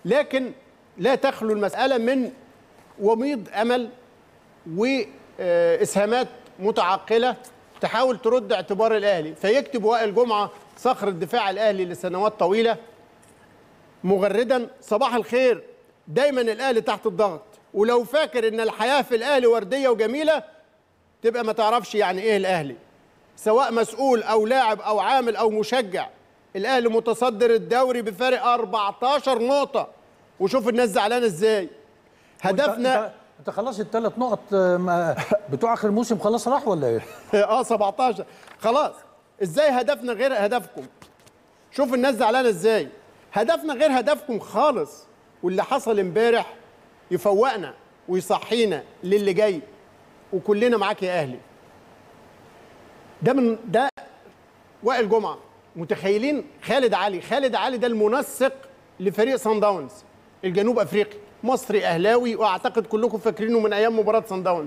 لكن لا تخلو المساله من وميض امل واسهامات متعقله تحاول ترد اعتبار الاهلي فيكتب وائل جمعه صخر الدفاع الاهلي لسنوات طويله مغردا صباح الخير دايما الاهلي تحت الضغط ولو فاكر ان الحياه في الاهلي ورديه وجميله تبقى ما تعرفش يعني ايه الاهلي سواء مسؤول او لاعب او عامل او مشجع الاهلي متصدر الدوري بفارق 14 نقطه وشوف الناس زعلانه ازاي هدفنا انت, انت خلاص الثلاث نقط آه، ما- بتوع اخر الموسم خلاص راح ولا ايه؟ اه 17 خلاص ازاي هدفنا غير هدفكم شوف الناس زعلانه ازاي هدفنا غير هدفكم خالص واللي حصل امبارح يفوقنا ويصحينا للي جاي وكلنا معاك يا اهلي ده من ده وائل جمعه متخيلين خالد علي خالد علي ده المنسق لفريق سان داونز الجنوب افريقي مصري اهلاوي واعتقد كلكم فاكرينه من ايام مباراه سان داونز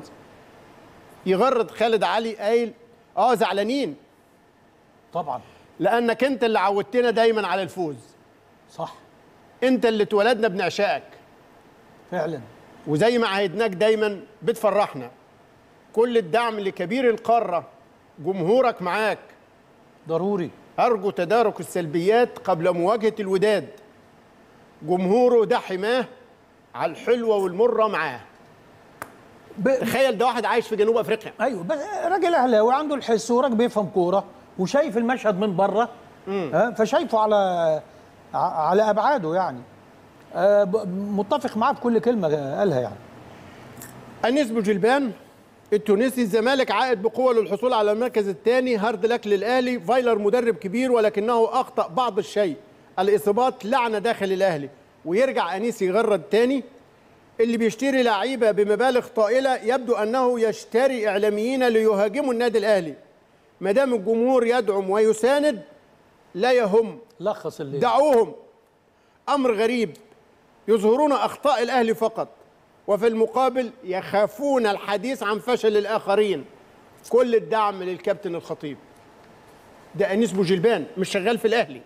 يغرد خالد علي قايل اه زعلانين طبعا لانك انت اللي عودتنا دايما على الفوز صح انت اللي اتولدنا بنعشائك فعلا وزي ما عهدناك دايما بتفرحنا كل الدعم لكبير القاره جمهورك معاك ضروري ارجو تدارك السلبيات قبل مواجهه الوداد جمهوره ده حماه على الحلوه والمره معاه ب... تخيل ده واحد عايش في جنوب افريقيا ايوه بس راجل اهلاوي عنده الحس وراجل بيفهم كوره وشايف المشهد من بره ها فشايفه على ع- على ابعاده يعني آه، ب- متفق معاه في كل كلمه قالها يعني انيس بوجلبان التونسي الزمالك عائد بقوه للحصول على المركز الثاني هارد لك للاهلي فايلر مدرب كبير ولكنه اخطا بعض الشيء الاصابات لعنه داخل الاهلي ويرجع انيس يغرد تاني اللي بيشتري لعيبه بمبالغ طائله يبدو انه يشتري اعلاميين ليهاجموا النادي الاهلي ما دام الجمهور يدعم ويساند لا يهم لخص اللي دعوهم امر غريب يظهرون اخطاء الاهلي فقط وفي المقابل يخافون الحديث عن فشل الاخرين كل الدعم للكابتن الخطيب ده انيس بوجلبان مش شغال في الاهلي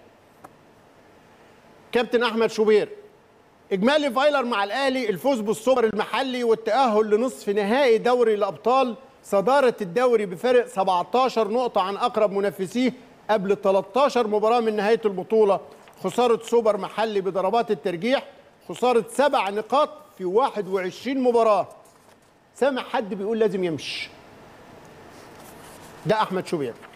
كابتن احمد شوبير اجمالي فايلر مع الاهلي الفوز بالسوبر المحلي والتاهل لنصف نهائي دوري الابطال صداره الدوري بفارق 17 نقطه عن اقرب منافسيه قبل 13 مباراه من نهايه البطوله خساره سوبر محلي بضربات الترجيح خساره سبع نقاط في 21 مباراه سامع حد بيقول لازم يمشي ده احمد شوبير